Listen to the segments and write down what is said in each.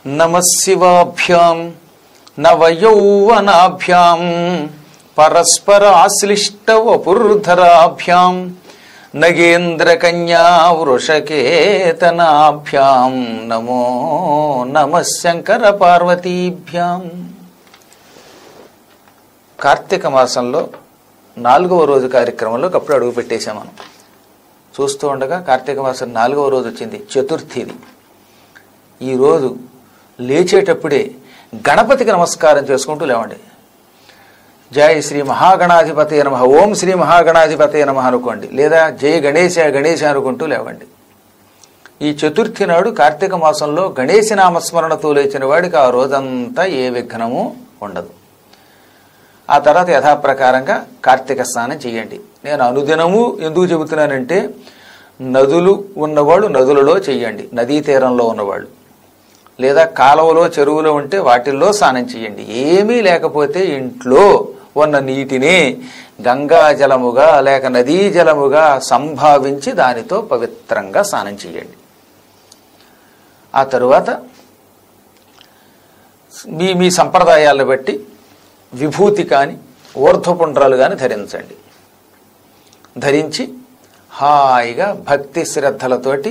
నమ శివాభ్యాం నవయౌవనాభ్యాం పరస్పరాశ్లిష్ట వపుర్ధరాభ్యాం నగేంద్రకన్యా వృషకేతనాభ్యాం నమో నమ శంకర పార్వతీభ్యాం కార్తీక మాసంలో నాలుగవ రోజు కార్యక్రమంలోకి అప్పుడు అడుగు పెట్టేశాం మనం చూస్తూ ఉండగా కార్తీక మాసం నాలుగవ రోజు వచ్చింది చతుర్థిది ఈరోజు లేచేటప్పుడే గణపతికి నమస్కారం చేసుకుంటూ లేవండి జై శ్రీ మహాగణాధిపతి నమ ఓం శ్రీ మహాగణాధిపతి నమ అనుకోండి లేదా జయ గణేశ గణేశ అనుకుంటూ లేవండి ఈ చతుర్థి నాడు కార్తీక మాసంలో గణేశ నామస్మరణతో లేచిన వాడికి ఆ రోజంతా ఏ విఘ్నము ఉండదు ఆ తర్వాత యథాప్రకారంగా కార్తీక స్నానం చేయండి నేను అనుదినము ఎందుకు చెబుతున్నానంటే నదులు ఉన్నవాళ్ళు నదులలో చెయ్యండి నదీ తీరంలో ఉన్నవాళ్ళు లేదా కాలువలో చెరువులో ఉంటే వాటిల్లో స్నానం చేయండి ఏమీ లేకపోతే ఇంట్లో ఉన్న నీటిని గంగా జలముగా లేక నదీ జలముగా సంభావించి దానితో పవిత్రంగా స్నానం చేయండి ఆ తరువాత మీ మీ సంప్రదాయాలను బట్టి విభూతి కానీ ఊర్ధ్వపుండ్రాలు కానీ ధరించండి ధరించి హాయిగా భక్తి శ్రద్ధలతోటి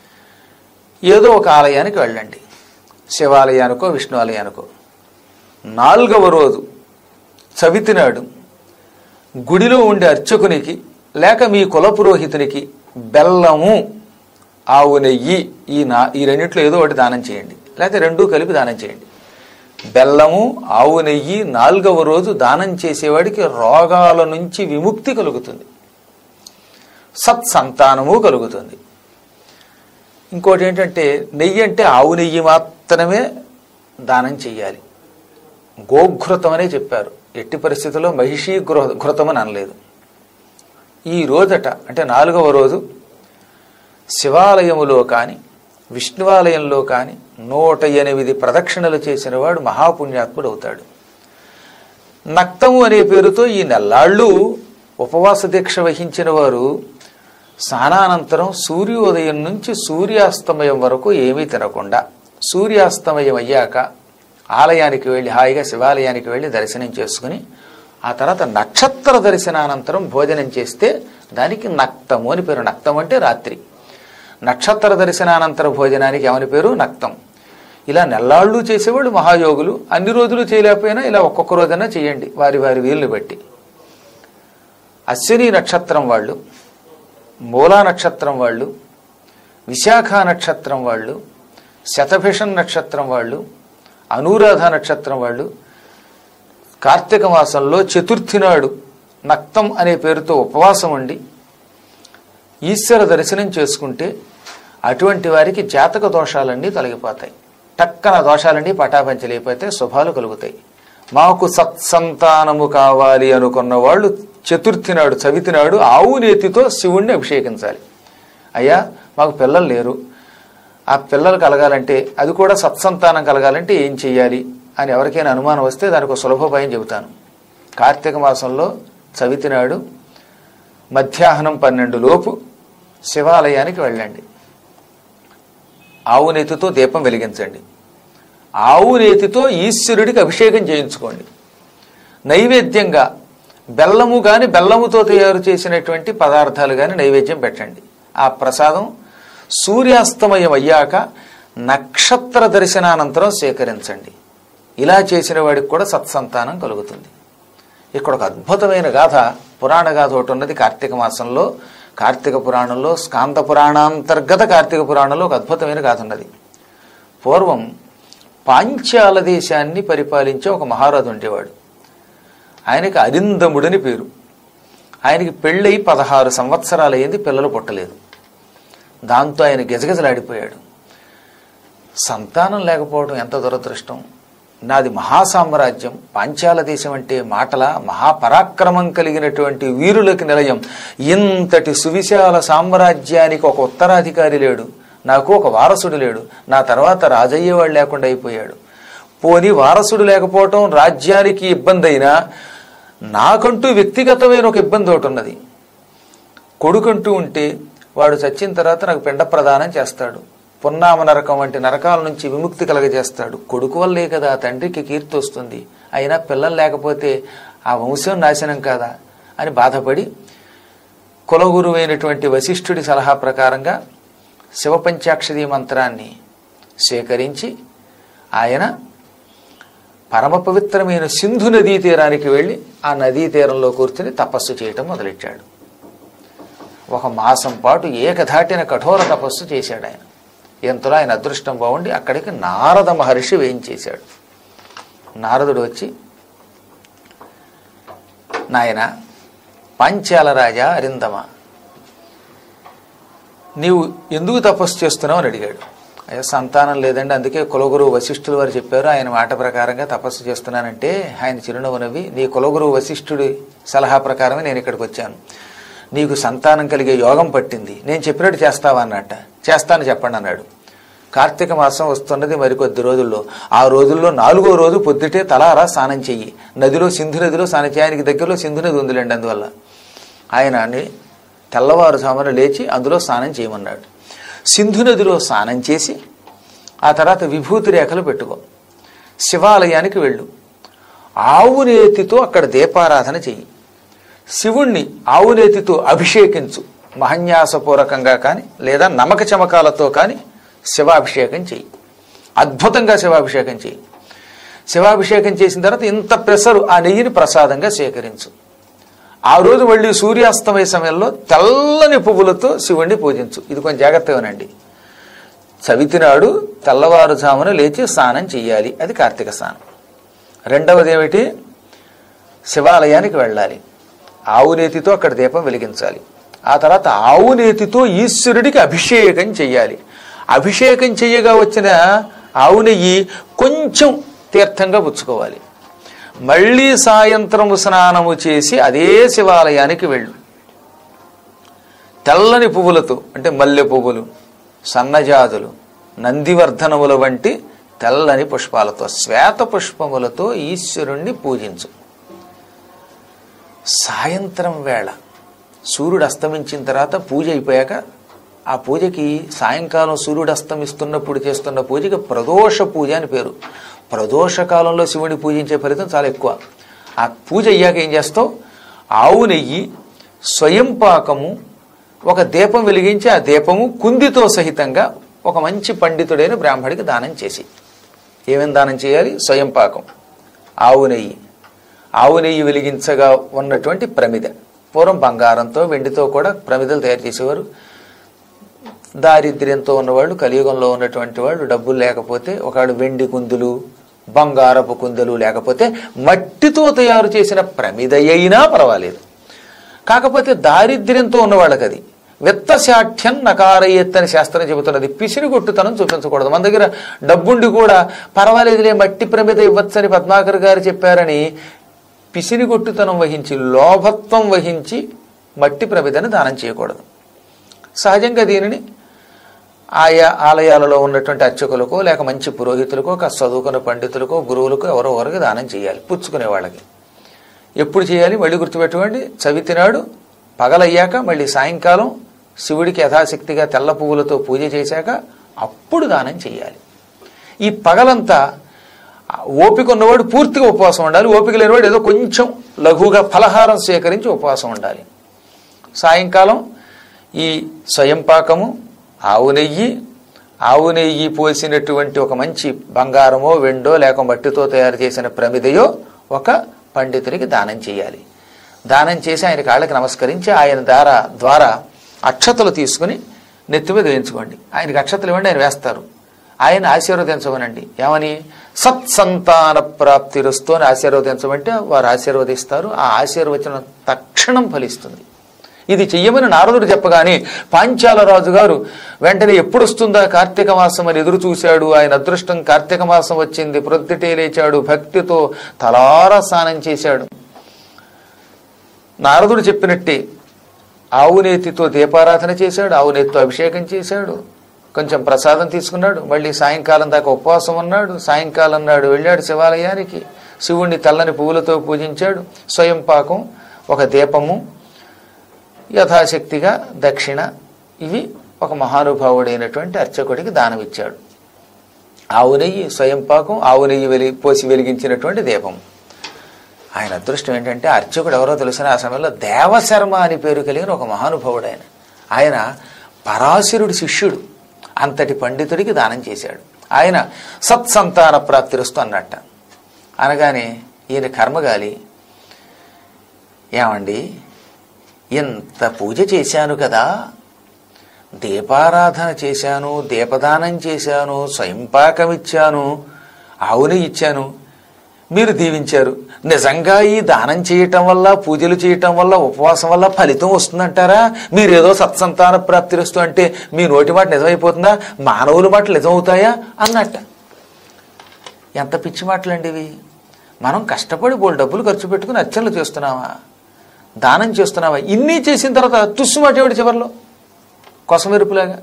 ఏదో ఒక ఆలయానికి వెళ్ళండి శివాలయానికో విష్ణు ఆలయానికో నాలుగవ రోజు చవితి నాడు గుడిలో ఉండే అర్చకునికి లేక మీ కుల పురోహితునికి బెల్లము ఆవు నెయ్యి ఈ నా ఈ రెండిట్లో ఏదో ఒకటి దానం చేయండి లేకపోతే రెండూ కలిపి దానం చేయండి బెల్లము ఆవు నెయ్యి నాలుగవ రోజు దానం చేసేవాడికి రోగాల నుంచి విముక్తి కలుగుతుంది సత్సంతానము కలుగుతుంది ఇంకోటి ఏంటంటే నెయ్యి అంటే ఆవు నెయ్యి మాత్రమే దానం చెయ్యాలి గోఘృతం అనే చెప్పారు ఎట్టి పరిస్థితుల్లో మహిషీ గృహ ఘృతం అని అనలేదు ఈ రోజట అంటే నాలుగవ రోజు శివాలయములో కానీ విష్ణువాలయంలో కానీ నూట ఎనిమిది ప్రదక్షిణలు చేసిన వాడు మహాపుణ్యాత్ముడు అవుతాడు నక్తము అనే పేరుతో ఈ నెల్లాళ్ళు ఉపవాస దీక్ష వహించిన వారు స్నానానంతరం సూర్యోదయం నుంచి సూర్యాస్తమయం వరకు ఏమీ తినకుండా సూర్యాస్తమయం అయ్యాక ఆలయానికి వెళ్ళి హాయిగా శివాలయానికి వెళ్ళి దర్శనం చేసుకుని ఆ తర్వాత నక్షత్ర దర్శనానంతరం భోజనం చేస్తే దానికి నక్తము అని పేరు నక్తం అంటే రాత్రి నక్షత్ర దర్శనానంతర భోజనానికి ఏమని పేరు నక్తం ఇలా నెల్లాళ్ళు చేసేవాళ్ళు మహాయోగులు అన్ని రోజులు చేయలేకపోయినా ఇలా ఒక్కొక్క రోజైనా చేయండి వారి వారి వీలుని బట్టి అశ్విని నక్షత్రం వాళ్ళు మూలా నక్షత్రం వాళ్ళు విశాఖ నక్షత్రం వాళ్ళు శతభిషన్ నక్షత్రం వాళ్ళు అనురాధ నక్షత్రం వాళ్ళు కార్తీక మాసంలో చతుర్థి నాడు నక్తం అనే పేరుతో ఉపవాసం ఉండి ఈశ్వర దర్శనం చేసుకుంటే అటువంటి వారికి జాతక దోషాలన్నీ తొలగిపోతాయి టక్కన దోషాలన్నీ పటాపంచలేకపోతే శుభాలు కలుగుతాయి మాకు సత్సంతానము కావాలి అనుకున్న వాళ్ళు చతుర్థి నాడు చవితి నాడు ఆవు నేతితో శివుణ్ణి అభిషేకించాలి అయ్యా మాకు పిల్లలు లేరు ఆ పిల్లలు కలగాలంటే అది కూడా సత్సంతానం కలగాలంటే ఏం చెయ్యాలి అని ఎవరికైనా అనుమానం వస్తే దానికి ఒక సులభోపాయం చెబుతాను కార్తీక మాసంలో చవితి నాడు మధ్యాహ్నం పన్నెండు లోపు శివాలయానికి వెళ్ళండి ఆవు నేతితో దీపం వెలిగించండి ఆవు నేతితో ఈశ్వరుడికి అభిషేకం చేయించుకోండి నైవేద్యంగా బెల్లము కానీ బెల్లముతో తయారు చేసినటువంటి పదార్థాలు కానీ నైవేద్యం పెట్టండి ఆ ప్రసాదం సూర్యాస్తమయం అయ్యాక నక్షత్ర దర్శనానంతరం సేకరించండి ఇలా చేసిన వాడికి కూడా సత్సంతానం కలుగుతుంది ఇక్కడ ఒక అద్భుతమైన గాథ పురాణ గాథ ఒకటి ఉన్నది కార్తీక మాసంలో కార్తీక పురాణంలో స్కాంత పురాణాంతర్గత కార్తీక పురాణంలో ఒక అద్భుతమైన గాథ ఉన్నది పూర్వం పాంచాల దేశాన్ని పరిపాలించే ఒక మహారాజు ఉండేవాడు ఆయనకి అరిందముడని పేరు ఆయనకి పెళ్ళయి పదహారు సంవత్సరాలు అయింది పిల్లలు పుట్టలేదు దాంతో ఆయన గజగజలాడిపోయాడు సంతానం లేకపోవడం ఎంత దురదృష్టం నాది మహాసామ్రాజ్యం పాంచాల దేశం అంటే మాటల మహాపరాక్రమం కలిగినటువంటి వీరులకి నిలయం ఇంతటి సువిశాల సామ్రాజ్యానికి ఒక ఉత్తరాధికారి లేడు నాకు ఒక వారసుడు లేడు నా తర్వాత రాజయ్యేవాడు లేకుండా అయిపోయాడు పోని వారసుడు లేకపోవటం రాజ్యానికి ఇబ్బంది అయినా నాకంటూ వ్యక్తిగతమైన ఒక ఇబ్బంది ఒకటి ఉన్నది కొడుకంటూ ఉంటే వాడు చచ్చిన తర్వాత నాకు పిండ ప్రదానం చేస్తాడు పున్నామ నరకం వంటి నరకాల నుంచి విముక్తి కలగజేస్తాడు కొడుకు వల్లే కదా తండ్రికి కీర్తి వస్తుంది అయినా పిల్లలు లేకపోతే ఆ వంశం నాశనం కాదా అని బాధపడి కులగురువైనటువంటి వశిష్ఠుడి సలహా ప్రకారంగా శివపంచాక్షరి మంత్రాన్ని స్వీకరించి ఆయన పరమ పవిత్రమైన సింధు నదీ తీరానికి వెళ్ళి ఆ నదీ తీరంలో కూర్చుని తపస్సు చేయటం మొదలెట్టాడు ఒక మాసం పాటు ఏకధాటిన కఠోర తపస్సు చేశాడు ఆయన ఎంతలో ఆయన అదృష్టం బాగుండి అక్కడికి నారద మహర్షి వేయించేశాడు నారదుడు వచ్చి నాయన పాంచాల రాజా అరిందమ నీవు ఎందుకు తపస్సు చేస్తున్నావు అని అడిగాడు అయ్యా సంతానం లేదండి అందుకే కులగురువు వశిష్ఠులు వారు చెప్పారు ఆయన మాట ప్రకారంగా తపస్సు చేస్తున్నానంటే ఆయన చిరునవ్వు నవ్వి నీ కులగురువు వశిష్ఠుడి సలహా ప్రకారమే నేను ఇక్కడికి వచ్చాను నీకు సంతానం కలిగే యోగం పట్టింది నేను చెప్పినట్టు చేస్తావా అన్నట్ట చేస్తాను చెప్పండి అన్నాడు కార్తీక మాసం వస్తున్నది మరికొద్ది రోజుల్లో ఆ రోజుల్లో నాలుగో రోజు పొద్దుటే తలారా స్నానం చెయ్యి నదిలో సింధు నదిలో స్నానం చేయి ఆయనకి దగ్గరలో సింధు నది ఉందిలేండి అందువల్ల ఆయన అని తెల్లవారుజామున లేచి అందులో స్నానం చేయమన్నాడు సింధు నదిలో స్నానం చేసి ఆ తర్వాత విభూతి రేఖలు పెట్టుకో శివాలయానికి వెళ్ళు ఆవునేతితో అక్కడ దీపారాధన చెయ్యి శివుణ్ణి ఆవునేతితో అభిషేకించు మహన్యాసపూర్వకంగా కానీ లేదా నమక చమకాలతో కానీ శివాభిషేకం చెయ్యి అద్భుతంగా శివాభిషేకం చెయ్యి శివాభిషేకం చేసిన తర్వాత ఇంత పెసరు ఆ నెయ్యిని ప్రసాదంగా సేకరించు ఆ రోజు మళ్ళీ సూర్యాస్తమయ సమయంలో తెల్లని పువ్వులతో శివుణ్ణి పూజించు ఇది కొంచెం జాగ్రత్తగా వినండి చవితి నాడు తెల్లవారుజామున లేచి స్నానం చెయ్యాలి అది కార్తీక స్నానం రెండవది ఏమిటి శివాలయానికి వెళ్ళాలి ఆవునేతితో అక్కడ దీపం వెలిగించాలి ఆ తర్వాత ఆవునేతితో ఈశ్వరుడికి అభిషేకం చెయ్యాలి అభిషేకం చెయ్యగా వచ్చిన ఆవు నెయ్యి కొంచెం తీర్థంగా పుచ్చుకోవాలి మళ్ళీ సాయంత్రం స్నానము చేసి అదే శివాలయానికి వెళ్ళు తెల్లని పువ్వులతో అంటే మల్లె పువ్వులు సన్నజాతులు నందివర్ధనముల వంటి తెల్లని పుష్పాలతో శ్వేత పుష్పములతో ఈశ్వరుణ్ణి పూజించు సాయంత్రం వేళ సూర్యుడు అస్తమించిన తర్వాత పూజ అయిపోయాక ఆ పూజకి సాయంకాలం సూర్యుడు అస్తమిస్తున్నప్పుడు చేస్తున్న పూజకి ప్రదోష పూజ అని పేరు ప్రదోష కాలంలో శివుని పూజించే ఫలితం చాలా ఎక్కువ ఆ పూజ అయ్యాక ఏం చేస్తావు ఆవు నెయ్యి స్వయం పాకము ఒక దీపం వెలిగించి ఆ దీపము కుందితో సహితంగా ఒక మంచి పండితుడైన బ్రాహ్మడికి దానం చేసి ఏమేమి దానం చేయాలి స్వయం పాకం ఆవు నెయ్యి ఆవు నెయ్యి వెలిగించగా ఉన్నటువంటి ప్రమిద పూర్వం బంగారంతో వెండితో కూడా ప్రమిదలు తయారు చేసేవారు దారిద్ర్యంతో ఉన్నవాళ్ళు కలియుగంలో ఉన్నటువంటి వాళ్ళు డబ్బులు లేకపోతే ఒకడు వెండి కుందులు బంగారపు కుందెలు లేకపోతే మట్టితో తయారు చేసిన ప్రమిద అయినా పర్వాలేదు కాకపోతే దారిద్ర్యంతో ఉన్న వాళ్ళకి అది విత్తశాఠ్యం నకారయ్యత్ అని శాస్త్రం చెబుతున్నది పిసిరి కొట్టుతనం చూపించకూడదు మన దగ్గర డబ్బుండి కూడా పర్వాలేదులే మట్టి ప్రమిద ఇవ్వచ్చని పద్మాకర్ గారు చెప్పారని పిసిరి కొట్టుతనం వహించి లోభత్వం వహించి మట్టి ప్రమిదని దానం చేయకూడదు సహజంగా దీనిని ఆయా ఆలయాలలో ఉన్నటువంటి అర్చకులకో లేక మంచి పురోహితులకో కాస్త చదువుకున్న పండితులకో గురువులకో ఎవరో ఒకరికి దానం చేయాలి పుచ్చుకునే వాళ్ళకి ఎప్పుడు చేయాలి మళ్ళీ గుర్తుపెట్టుకోండి చవితినాడు పగలయ్యాక మళ్ళీ సాయంకాలం శివుడికి యథాశక్తిగా తెల్ల పువ్వులతో పూజ చేశాక అప్పుడు దానం చేయాలి ఈ పగలంతా ఓపిక ఉన్నవాడు పూర్తిగా ఉపవాసం ఉండాలి ఓపిక లేనివాడు ఏదో కొంచెం లఘువుగా ఫలహారం సేకరించి ఉపవాసం ఉండాలి సాయంకాలం ఈ స్వయం పాకము ఆవు నెయ్యి ఆవు నెయ్యి పోసినటువంటి ఒక మంచి బంగారమో వెండో లేక మట్టితో తయారు చేసిన ప్రమిదయో ఒక పండితుడికి దానం చేయాలి దానం చేసి ఆయన కాళ్ళకి నమస్కరించి ఆయన ద్వారా ద్వారా అక్షతలు తీసుకుని నెత్తి మీద వేయించుకోండి ఆయనకి అక్షతలు ఇవ్వండి ఆయన వేస్తారు ఆయన ఆశీర్వదించమనండి ఏమని సత్సంతాన ప్రాప్తి రుస్తూ అని ఆశీర్వదించమంటే వారు ఆశీర్వదిస్తారు ఆ ఆశీర్వచనం తక్షణం ఫలిస్తుంది ఇది చెయ్యమని నారదుడు చెప్పగానే పాంచాల రాజు గారు వెంటనే ఎప్పుడు వస్తుందా కార్తీక మాసం అని ఎదురు చూశాడు ఆయన అదృష్టం కార్తీక మాసం వచ్చింది ప్రొద్దుటే లేచాడు భక్తితో తలారా స్నానం చేశాడు నారదుడు చెప్పినట్టే ఆవునేతితో దీపారాధన చేశాడు ఆవునేతితో అభిషేకం చేశాడు కొంచెం ప్రసాదం తీసుకున్నాడు మళ్ళీ సాయంకాలం దాకా ఉపవాసం ఉన్నాడు సాయంకాలం నాడు వెళ్ళాడు శివాలయానికి శివుణ్ణి తెల్లని పువ్వులతో పూజించాడు స్వయం పాకం ఒక దీపము యథాశక్తిగా దక్షిణ ఇవి ఒక మహానుభావుడైనటువంటి అర్చకుడికి దానం ఇచ్చాడు ఆవు నెయ్యి స్వయం పాకం ఆవు నెయ్యి వెలి పోసి వెలిగించినటువంటి దీపం ఆయన అదృష్టం ఏంటంటే అర్చకుడు ఎవరో తెలిసిన ఆ సమయంలో దేవశర్మ అని పేరు కలిగిన ఒక మహానుభావుడు ఆయన ఆయన పరాశరుడి శిష్యుడు అంతటి పండితుడికి దానం చేశాడు ఆయన సత్సంతాన ప్రాప్తిరస్తు అన్నట్ట అనగానే ఈయన కర్మగాలి ఏమండి ఎంత పూజ చేశాను కదా దీపారాధన చేశాను దీపదానం చేశాను స్వయంపాకం ఇచ్చాను ఆవుని ఇచ్చాను మీరు దీవించారు నిజంగా ఈ దానం చేయటం వల్ల పూజలు చేయటం వల్ల ఉపవాసం వల్ల ఫలితం వస్తుందంటారా మీరేదో సత్సంతాన ప్రాప్తిరస్తు అంటే మీ నోటి మాట నిజమైపోతుందా మానవుల మాటలు నిజమవుతాయా అన్నట్ట ఎంత పిచ్చి మాటలండి ఇవి మనం కష్టపడి బోల్ డబ్బులు ఖర్చు పెట్టుకుని అర్చనలు చేస్తున్నావా దానం చేస్తున్నావా ఇన్ని చేసిన తర్వాత తుస్సు మాటేవాడు చివరిలో కొసమెరుపులాగా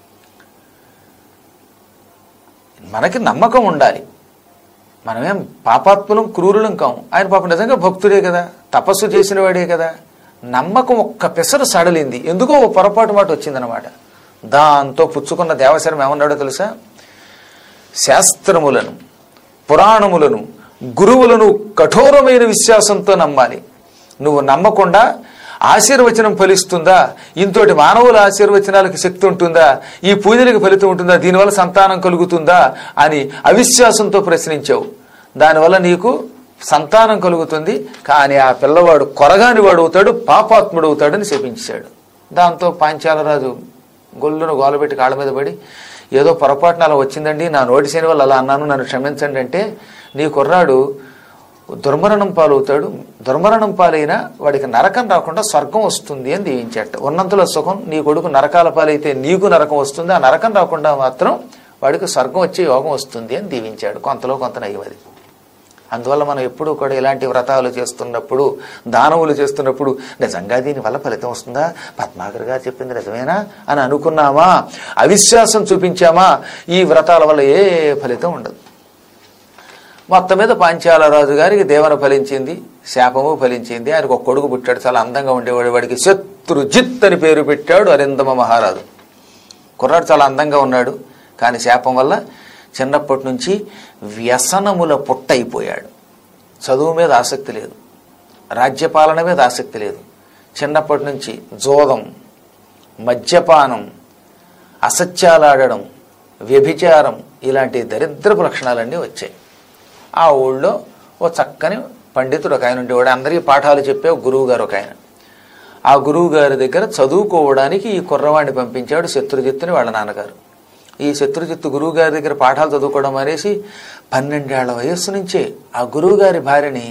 మనకి నమ్మకం ఉండాలి మనమేం పాపాత్ములం క్రూరులం కాము ఆయన పాపం నిజంగా భక్తుడే కదా తపస్సు చేసిన వాడే కదా నమ్మకం ఒక్క పెసరు సడలింది ఎందుకో ఓ పొరపాటు మాట వచ్చిందనమాట దాంతో పుచ్చుకున్న దేవశరం ఏమన్నాడో తెలుసా శాస్త్రములను పురాణములను గురువులను కఠోరమైన విశ్వాసంతో నమ్మాలి నువ్వు నమ్మకుండా ఆశీర్వచనం ఫలిస్తుందా ఇంతోటి మానవుల ఆశీర్వచనాలకు శక్తి ఉంటుందా ఈ పూజలకు ఫలితం ఉంటుందా దీనివల్ల సంతానం కలుగుతుందా అని అవిశ్వాసంతో ప్రశ్నించావు దానివల్ల నీకు సంతానం కలుగుతుంది కానీ ఆ పిల్లవాడు కొరగాని వాడు అవుతాడు పాపాత్ముడు అవుతాడని శపించాడు దాంతో పాంచాలరాజు గొల్లును గోలబెట్టి కాళ్ళ మీద పడి ఏదో పొరపాటున అలా వచ్చిందండి నా నోటి శని వల్ల అలా అన్నాను నన్ను క్షమించండి అంటే నీ కుర్రాడు దుర్మరణం పాలవుతాడు దుర్మరణం పాలైనా వాడికి నరకం రాకుండా స్వర్గం వస్తుంది అని దీవించట ఉన్నంతలో సుఖం నీ కొడుకు నరకాల పాలైతే నీకు నరకం వస్తుంది ఆ నరకం రాకుండా మాత్రం వాడికి స్వర్గం వచ్చే యోగం వస్తుంది అని దీవించాడు కొంతలో కొంత నయ్యమది అందువల్ల మనం ఎప్పుడూ కూడా ఇలాంటి వ్రతాలు చేస్తున్నప్పుడు దానములు చేస్తున్నప్పుడు నిజంగా దీని వల్ల ఫలితం వస్తుందా పద్మాకర్ గారు చెప్పింది నిజమేనా అని అనుకున్నామా అవిశ్వాసం చూపించామా ఈ వ్రతాల వల్ల ఏ ఫలితం ఉండదు మొత్తం మీద పాంచాలరాజు గారికి దేవన ఫలించింది శాపము ఫలించింది ఆయనకు ఒక కొడుకు పుట్టాడు చాలా అందంగా ఉండేవాడు వాడికి శత్రుజిత్ అని పేరు పెట్టాడు అరిందమ మహారాజు కుర్రాడు చాలా అందంగా ఉన్నాడు కానీ శాపం వల్ల చిన్నప్పటి నుంచి వ్యసనముల పుట్ట అయిపోయాడు చదువు మీద ఆసక్తి లేదు రాజ్యపాలన మీద ఆసక్తి లేదు చిన్నప్పటి నుంచి జోదం మద్యపానం అసత్యాలాడడం వ్యభిచారం ఇలాంటి దరిద్రపు లక్షణాలన్నీ వచ్చాయి ఆ ఊళ్ళో ఓ చక్కని పండితుడు ఒక ఆయన ఉండేవాడు అందరికీ పాఠాలు చెప్పే ఒక గురువు గారు ఒక ఆయన ఆ గురువు గారి దగ్గర చదువుకోవడానికి ఈ కుర్రవాడిని పంపించాడు శత్రుజిత్తుని వాళ్ళ నాన్నగారు ఈ శత్రుజిత్తు గురువు గారి దగ్గర పాఠాలు చదువుకోవడం అనేసి పన్నెండేళ్ల వయస్సు నుంచే ఆ గురువు గారి భార్యని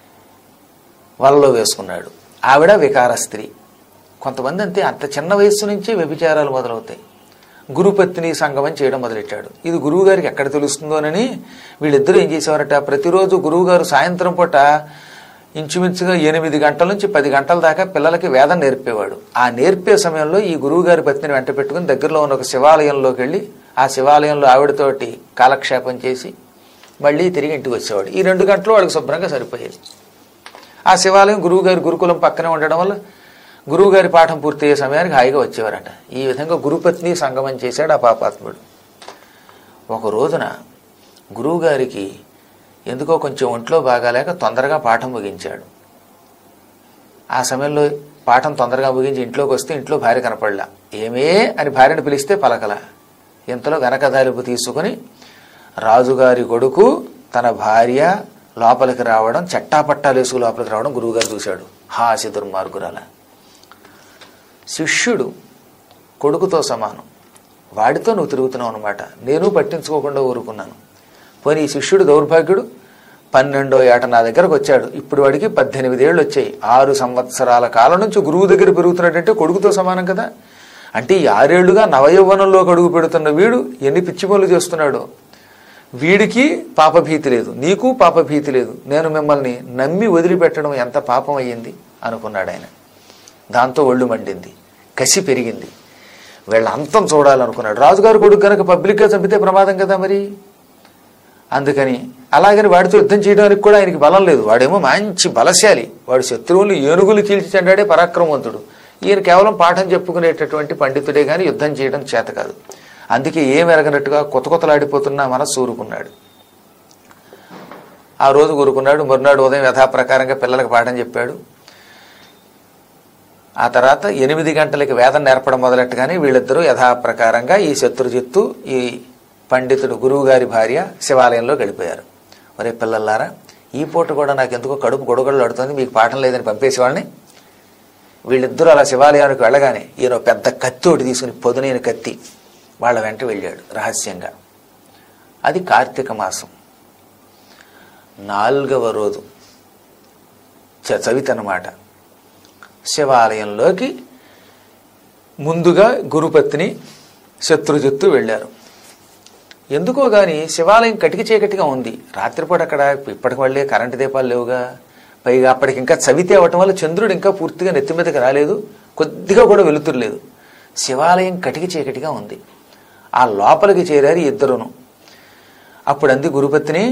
వలలో వేసుకున్నాడు ఆవిడ వికార స్త్రీ కొంతమంది అంతే అంత చిన్న వయస్సు నుంచే వ్యభిచారాలు మొదలవుతాయి గురుపత్ని సంగమం చేయడం మొదలెట్టాడు ఇది గురువు గారికి ఎక్కడ తెలుస్తుందోనని వీళ్ళిద్దరూ ఏం చేసేవారట ప్రతిరోజు గురువు గారు సాయంత్రం పూట ఇంచుమించుగా ఎనిమిది గంటల నుంచి పది గంటల దాకా పిల్లలకి వేదం నేర్పేవాడు ఆ నేర్పే సమయంలో ఈ గురువు గారి పత్నిని వెంట పెట్టుకుని దగ్గరలో ఉన్న ఒక శివాలయంలోకి వెళ్ళి ఆ శివాలయంలో ఆవిడతోటి కాలక్షేపం చేసి మళ్ళీ తిరిగి ఇంటికి వచ్చేవాడు ఈ రెండు గంటలు వాడికి శుభ్రంగా సరిపోయేది ఆ శివాలయం గురువు గారి గురుకులం పక్కనే ఉండడం వల్ల గురువు గారి పాఠం పూర్తయ్యే సమయానికి హాయిగా వచ్చేవారట ఈ విధంగా గురుపత్ని సంగమం చేశాడు ఆ పాపాత్ముడు ఒక రోజున గురువు గారికి ఎందుకో కొంచెం ఒంట్లో బాగాలేక తొందరగా పాఠం ముగించాడు ఆ సమయంలో పాఠం తొందరగా ముగించి ఇంట్లోకి వస్తే ఇంట్లో భార్య కనపడలా ఏమే అని భార్యను పిలిస్తే పలకల ఇంతలో వెనకదారిపు తీసుకుని రాజుగారి కొడుకు తన భార్య లోపలికి రావడం చట్టాపట్టాలు వేసుకు లోపలికి రావడం గురువుగారు చూశాడు హాసి దుర్మార్గురాల శిష్యుడు కొడుకుతో సమానం వాడితో నువ్వు తిరుగుతున్నావు అనమాట నేను పట్టించుకోకుండా ఊరుకున్నాను పోనీ ఈ శిష్యుడు దౌర్భాగ్యుడు పన్నెండో ఏట నా దగ్గరకు వచ్చాడు ఇప్పుడు వాడికి పద్దెనిమిది ఏళ్ళు వచ్చాయి ఆరు సంవత్సరాల కాలం నుంచి గురువు దగ్గర పెరుగుతున్నట్టంటే కొడుకుతో సమానం కదా అంటే ఈ ఆరేళ్లుగా నవయౌవనంలో అడుగు పెడుతున్న వీడు ఎన్ని పిచ్చి పనులు చేస్తున్నాడు వీడికి పాపభీతి లేదు నీకు పాపభీతి లేదు నేను మిమ్మల్ని నమ్మి వదిలిపెట్టడం ఎంత పాపం అయ్యింది అనుకున్నాడు ఆయన దాంతో ఒళ్ళు మండింది కసి పెరిగింది వీళ్ళ అంతం చూడాలనుకున్నాడు రాజుగారి కొడుకు కనుక పబ్లిక్గా చంపితే ప్రమాదం కదా మరి అందుకని అలాగని వాడితో యుద్ధం చేయడానికి కూడా ఆయనకి బలం లేదు వాడేమో మంచి బలశాలి వాడు శత్రువులు ఏనుగులు చీల్చి చెండాడే పరాక్రమవంతుడు ఈయన కేవలం పాఠం చెప్పుకునేటటువంటి పండితుడే కానీ యుద్ధం చేయడం చేత కాదు అందుకే ఏం ఎరగనట్టుగా కొత్త కొత్తలాడిపోతున్నా మనసు ఊరుకున్నాడు ఆ రోజు ఊరుకున్నాడు మరునాడు ఉదయం యథాప్రకారంగా పిల్లలకు పాఠం చెప్పాడు ఆ తర్వాత ఎనిమిది గంటలకి వేదం నేర్పడం మొదలెట్టగానే వీళ్ళిద్దరూ యథాప్రకారంగా ఈ శత్రుజిత్తు ఈ పండితుడు గురువు గారి భార్య శివాలయంలో గడిపోయారు ఒరే పిల్లలారా ఈ పూట కూడా నాకు ఎందుకో కడుపు గొడగడలు అడుతుంది మీకు పాఠం లేదని పంపేసేవాళ్ళని వీళ్ళిద్దరూ అలా శివాలయానికి వెళ్ళగానే ఈయన ఓ పెద్ద కత్తి ఒకటి తీసుకుని పొదునైన కత్తి వాళ్ళ వెంట వెళ్ళాడు రహస్యంగా అది కార్తీక మాసం నాలుగవ రోజు చ- చవితి అన్నమాట శివాలయంలోకి ముందుగా గురుపత్ని శత్రుజిత్తు వెళ్ళారు ఎందుకో గాని శివాలయం కటికి చీకటిగా ఉంది రాత్రిపూట అక్కడ ఇప్పటికి వాళ్ళే కరెంటు దీపాలు లేవుగా పైగా అప్పటికి ఇంకా చవితి అవ్వటం వల్ల చంద్రుడు ఇంకా పూర్తిగా నెత్తి మీదకి రాలేదు కొద్దిగా కూడా వెలుతురు లేదు శివాలయం కటికి చీకటిగా ఉంది ఆ లోపలికి చేరారు ఈ ఇద్దరును అప్పుడు అంది గురుపత్ని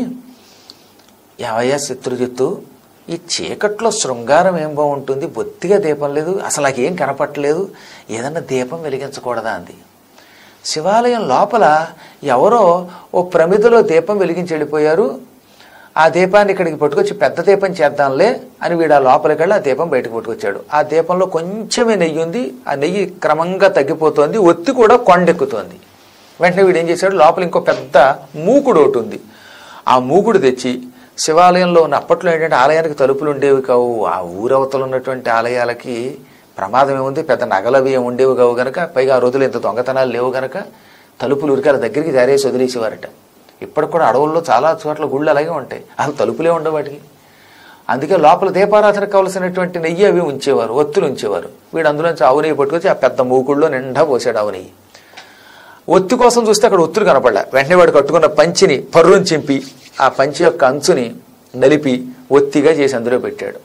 ఏవయ్యా శత్రుజిత్తు ఈ చీకట్లో శృంగారం ఏం బాగుంటుంది బొత్తిగా దీపం లేదు అసలు నాకేం కనపట్టలేదు ఏదన్నా దీపం వెలిగించకూడదా అంది శివాలయం లోపల ఎవరో ఓ ప్రమిదలో దీపం వెలిగించి వెళ్ళిపోయారు ఆ దీపాన్ని ఇక్కడికి పట్టుకొచ్చి పెద్ద దీపం చేద్దాంలే అని వీడు ఆ లోపలికి వెళ్ళి ఆ దీపం బయటకు పట్టుకొచ్చాడు ఆ దీపంలో కొంచెమే నెయ్యి ఉంది ఆ నెయ్యి క్రమంగా తగ్గిపోతోంది ఒత్తి కూడా కొండెక్కుతోంది వెంటనే వీడు ఏం చేశాడు లోపల ఇంకో పెద్ద మూకుడు ఒకటి ఉంది ఆ మూకుడు తెచ్చి శివాలయంలో ఉన్న అప్పట్లో ఏంటంటే ఆలయానికి తలుపులు ఉండేవి కావు ఆ ఊరవతలు ఉన్నటువంటి ఆలయాలకి ప్రమాదం ఏముంది పెద్ద నగలవి ఏమి ఉండేవి కావు గనక పైగా ఆ రోజులు ఇంత దొంగతనాలు లేవు గనక తలుపులు ఉరికాల దగ్గరికి జారేసి వదిలేసేవారట ఇప్పటికి కూడా అడవుల్లో చాలా చోట్ల గుళ్ళు అలాగే ఉంటాయి అసలు తలుపులే ఉండవు వాటికి అందుకే లోపల దీపారాధనకు కావలసినటువంటి నెయ్యి అవి ఉంచేవారు ఒత్తులు ఉంచేవారు వీడు అందులోంచి ఆవు నెయ్యి పట్టుకొచ్చి ఆ పెద్ద మూకుళ్ళలో నిండా పోసాడు ఆవు నెయ్యి ఒత్తి కోసం చూస్తే అక్కడ ఒత్తులు కనపడలే వెంటనే వాడు కట్టుకున్న పంచిని పర్రుని చింపి ఆ పంచి యొక్క అంచుని నలిపి ఒత్తిగా చేసి అందులో పెట్టాడు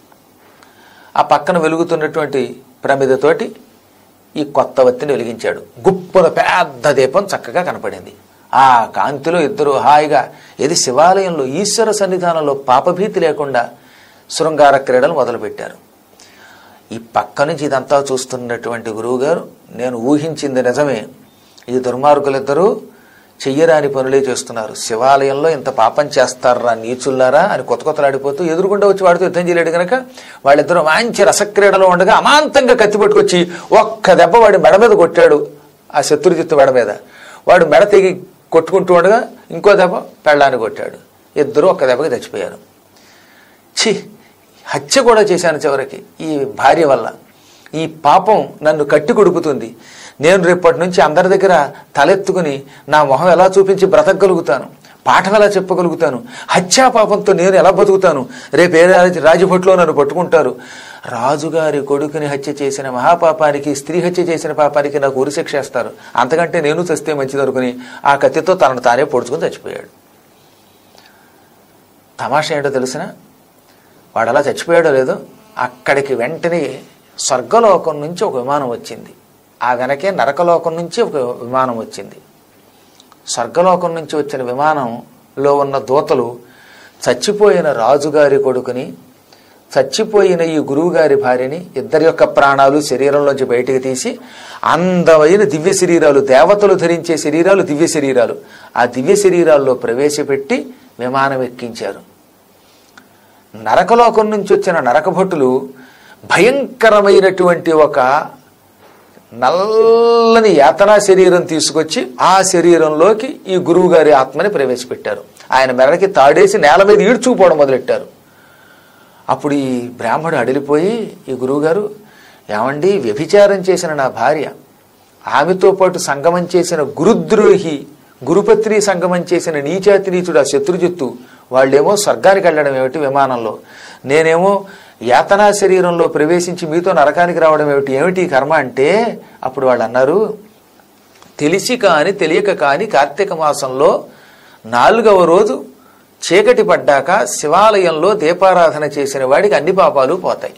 ఆ పక్కన వెలుగుతున్నటువంటి ప్రమిదతోటి ఈ కొత్త వత్తిని వెలిగించాడు గుప్పున పెద్ద దీపం చక్కగా కనపడింది ఆ కాంతిలో ఇద్దరు హాయిగా ఇది శివాలయంలో ఈశ్వర సన్నిధానంలో పాపభీతి లేకుండా శృంగార క్రీడలు మొదలుపెట్టారు ఈ పక్క నుంచి ఇదంతా చూస్తున్నటువంటి గురువుగారు నేను ఊహించింది నిజమే ఈ దుర్మార్గులిద్దరూ చెయ్యరాని పనులే చేస్తున్నారు శివాలయంలో ఇంత పాపం చేస్తారా నీచుల్లారా అని కొత్త కొత్తలాడిపోతూ ఎదురుగుండా వచ్చి వాడితో యుద్ధం చేయలేడు గనక వాళ్ళిద్దరూ మంచి రసక్రీడలో ఉండగా అమాంతంగా కత్తి పట్టుకొచ్చి ఒక్క దెబ్బ వాడి మెడ మీద కొట్టాడు ఆ శత్రుజిత్తు మెడ మీద వాడు మెడ తెగి కొట్టుకుంటూ ఉండగా ఇంకో దెబ్బ పెళ్ళాన్ని కొట్టాడు ఇద్దరు ఒక్క దెబ్బకి చచ్చిపోయారు ఛీ హత్య కూడా చేశాను చివరికి ఈ భార్య వల్ల ఈ పాపం నన్ను కట్టి కొడుకుతుంది నేను రేపటి నుంచి అందరి దగ్గర తలెత్తుకుని నా మొహం ఎలా చూపించి బ్రతకగలుగుతాను పాఠం ఎలా చెప్పగలుగుతాను హత్యా పాపంతో నేను ఎలా బతుకుతాను రేపు ఏ రాజ- రాజభట్లో నన్ను పట్టుకుంటారు రాజుగారి కొడుకుని హత్య చేసిన మహాపాపానికి స్త్రీ హత్య చేసిన పాపానికి నాకు ఉరిశిక్ష వేస్తారు అంతకంటే నేను చస్తే మంచిది అనుకుని ఆ కత్తితో తనను తానే పొడుచుకుని చచ్చిపోయాడు తమాషా ఏంటో తెలిసిన వాడు అలా చచ్చిపోయాడో లేదో అక్కడికి వెంటనే స్వర్గలోకం నుంచి ఒక విమానం వచ్చింది ఆ వెనకే నరకలోకం నుంచి ఒక విమానం వచ్చింది స్వర్గలోకం నుంచి వచ్చిన విమానంలో ఉన్న దూతలు చచ్చిపోయిన రాజుగారి కొడుకుని చచ్చిపోయిన ఈ గురువుగారి భార్యని ఇద్దరి యొక్క ప్రాణాలు శరీరంలోంచి బయటికి తీసి అందమైన దివ్య శరీరాలు దేవతలు ధరించే శరీరాలు దివ్య శరీరాలు ఆ దివ్య శరీరాల్లో ప్రవేశపెట్టి విమానం ఎక్కించారు నరకలోకం నుంచి వచ్చిన నరకభటులు భయంకరమైనటువంటి ఒక నల్లని యాతనా శరీరం తీసుకొచ్చి ఆ శరీరంలోకి ఈ గురువు గారి ఆత్మని ప్రవేశపెట్టారు ఆయన మెడకి తాడేసి నేల మీద ఈడ్చుకుపోవడం మొదలెట్టారు అప్పుడు ఈ బ్రాహ్మడు అడిలిపోయి ఈ గురువుగారు ఏమండి వ్యభిచారం చేసిన నా భార్య ఆమెతో పాటు సంగమం చేసిన గురుద్రోహి గురుపత్రి సంగమం చేసిన నీచాతి నీచుడు ఆ శత్రుజిత్తు వాళ్ళేమో స్వర్గానికి వెళ్ళడం ఏమిటి విమానంలో నేనేమో యాతనా శరీరంలో ప్రవేశించి మీతో నరకానికి రావడం ఏమిటి ఏమిటి ఈ కర్మ అంటే అప్పుడు వాళ్ళు అన్నారు తెలిసి కాని తెలియక కాని కార్తీక మాసంలో నాలుగవ రోజు చీకటి పడ్డాక శివాలయంలో దీపారాధన చేసిన వాడికి అన్ని పాపాలు పోతాయి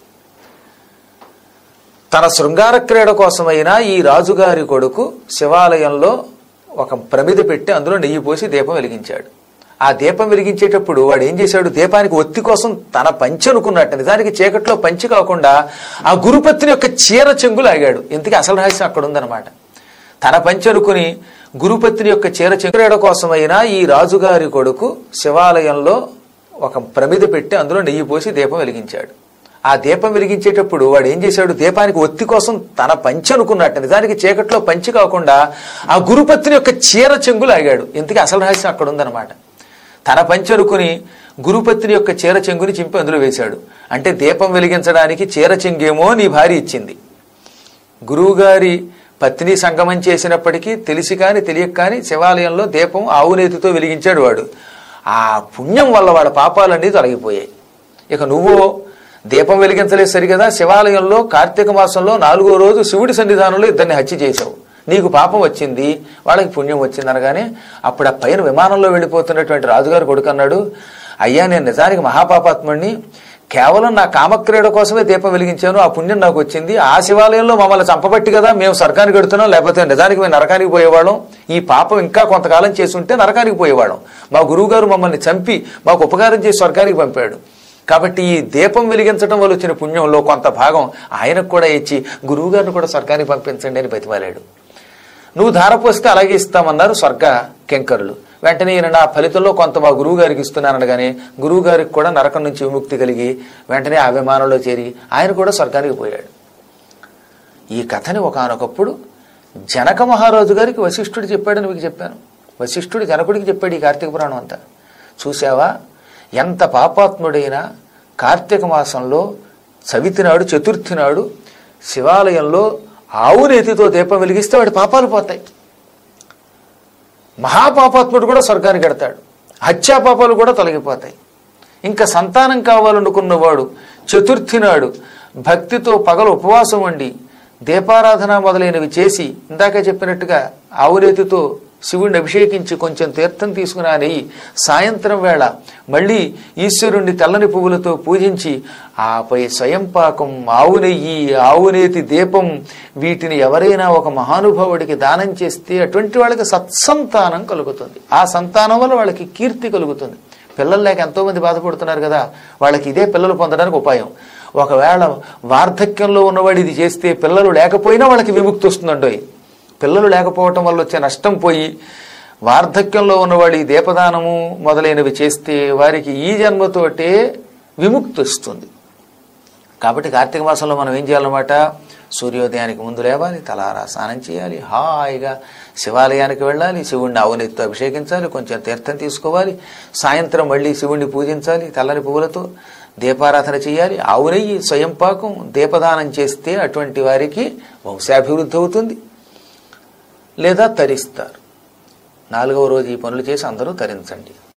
తన శృంగార క్రీడ కోసమైనా ఈ రాజుగారి కొడుకు శివాలయంలో ఒక ప్రమిద పెట్టి అందులో నెయ్యి పోసి దీపం వెలిగించాడు ఆ దీపం వెలిగించేటప్పుడు వాడు ఏం చేశాడు దీపానికి ఒత్తి కోసం తన పంచి అనుకున్నట్టు నిజానికి చీకట్లో పంచి కాకుండా ఆ గురుపత్ని యొక్క చీర చెంగు లాగాడు ఇంతకీ అసలు రహస్యం అక్కడ ఉందన్నమాట తన పంచి అనుకుని గురుపత్ని యొక్క చీర చెంగురేడ కోసమైనా ఈ రాజుగారి కొడుకు శివాలయంలో ఒక ప్రమిద పెట్టి అందులో నెయ్యి పోసి దీపం వెలిగించాడు ఆ దీపం వెలిగించేటప్పుడు వాడు ఏం చేశాడు దీపానికి ఒత్తి కోసం తన పంచి అనుకున్నట్టు నిజానికి చీకట్లో పంచి కాకుండా ఆ గురుపత్ని యొక్క చీర చెంగు లాగాడు ఇంతకీ అసలు రహస్యం అక్కడ ఉందన్నమాట తన పంచి అనుకుని గురుపత్ని యొక్క చీర చెంగుని చింపి అందులో వేశాడు అంటే దీపం వెలిగించడానికి చీర చెంగేమో నీ భార్య ఇచ్చింది గురువుగారి పత్ని సంగమం చేసినప్పటికీ తెలిసి కాని తెలియక కాని శివాలయంలో దీపం ఆవునేతితో వెలిగించాడు వాడు ఆ పుణ్యం వల్ల వాళ్ళ పాపాలన్నీ తొలగిపోయాయి ఇక నువ్వు దీపం వెలిగించలేదు సరిగదా శివాలయంలో కార్తీక మాసంలో నాలుగో రోజు శివుడి సన్నిధానంలో ఇద్దరిని హత్య చేశావు నీకు పాపం వచ్చింది వాళ్ళకి పుణ్యం వచ్చింది అనగానే అప్పుడు ఆ పైన విమానంలో వెళ్ళిపోతున్నటువంటి రాజుగారు కొడుకు అన్నాడు అయ్యా నేను నిజానికి మహాపాపాత్ముడిని కేవలం నా కామక్రీడ కోసమే దీపం వెలిగించాను ఆ పుణ్యం నాకు వచ్చింది ఆ శివాలయంలో మమ్మల్ని చంపబట్టి కదా మేము స్వర్గానికి వెడుతున్నాం లేకపోతే నిజానికి మేము నరకానికి పోయేవాళ్ళం ఈ పాపం ఇంకా కొంతకాలం చేసి ఉంటే నరకానికి పోయేవాళ్ళం మా గురువుగారు మమ్మల్ని చంపి మాకు ఉపకారం చేసి స్వర్గానికి పంపాడు కాబట్టి ఈ దీపం వెలిగించడం వల్ల వచ్చిన పుణ్యంలో కొంత భాగం ఆయనకు కూడా ఇచ్చి గురువుగారిని కూడా స్వర్గానికి పంపించండి అని బతిమాలాడు నువ్వు ధార పోస్తే అలాగే ఇస్తామన్నారు స్వర్గ కెంకరులు వెంటనే ఈయన నా ఫలితంలో కొంత మా గురువు గారికి ఇస్తున్నానగానే గురువు గారికి కూడా నరకం నుంచి విముక్తి కలిగి వెంటనే ఆ విమానంలో చేరి ఆయన కూడా స్వర్గానికి పోయాడు ఈ కథని ఒకనొకప్పుడు జనక మహారాజు గారికి వశిష్ఠుడు చెప్పాడని మీకు చెప్పాను వశిష్ఠుడు జనకుడికి చెప్పాడు ఈ కార్తీక పురాణం అంతా చూసావా ఎంత పాపాత్ముడైనా కార్తీక మాసంలో చవితి నాడు చతుర్థి నాడు శివాలయంలో ఆవు నేతితో దీపం వెలిగిస్తే వాడి పాపాలు పోతాయి మహాపాపాత్ముడు కూడా స్వర్గానికి ఎడతాడు హత్యా పాపాలు కూడా తొలగిపోతాయి ఇంకా సంతానం కావాలనుకున్నవాడు చతుర్థి నాడు భక్తితో పగలు ఉపవాసం వండి దీపారాధన మొదలైనవి చేసి ఇందాక చెప్పినట్టుగా ఆవురేతితో శివుడిని అభిషేకించి కొంచెం తీర్థం తీసుకుని ఆ నెయ్యి సాయంత్రం వేళ మళ్ళీ ఈశ్వరుణ్ణి తెల్లని పువ్వులతో పూజించి ఆపై స్వయం పాకం ఆవు నెయ్యి ఆవునేతి దీపం వీటిని ఎవరైనా ఒక మహానుభావుడికి దానం చేస్తే అటువంటి వాళ్ళకి సత్సంతానం కలుగుతుంది ఆ సంతానం వల్ల వాళ్ళకి కీర్తి కలుగుతుంది పిల్లలు లేక ఎంతో మంది బాధపడుతున్నారు కదా వాళ్ళకి ఇదే పిల్లలు పొందడానికి ఉపాయం ఒకవేళ వార్ధక్యంలో ఉన్నవాడు ఇది చేస్తే పిల్లలు లేకపోయినా వాళ్ళకి విముక్తి వస్తుందండోయ్ పిల్లలు లేకపోవటం వల్ల వచ్చే నష్టం పోయి వార్ధక్యంలో ఉన్నవాడు ఈ దీపదానము మొదలైనవి చేస్తే వారికి ఈ జన్మతోటే విముక్తి వస్తుంది కాబట్టి కార్తీక మాసంలో మనం ఏం చేయాలన్నమాట సూర్యోదయానికి ముందు లేవాలి తలారా స్నానం చేయాలి హాయిగా శివాలయానికి వెళ్ళాలి శివుణ్ణి అవినీతితో అభిషేకించాలి కొంచెం తీర్థం తీసుకోవాలి సాయంత్రం మళ్ళీ శివుణ్ణి పూజించాలి తెల్లని పువ్వులతో దీపారాధన చేయాలి ఆవునెయ్యి స్వయం పాకం దీపదానం చేస్తే అటువంటి వారికి వంశాభివృద్ధి అవుతుంది లేదా తరిస్తారు నాలుగవ రోజు ఈ పనులు చేసి అందరూ తరించండి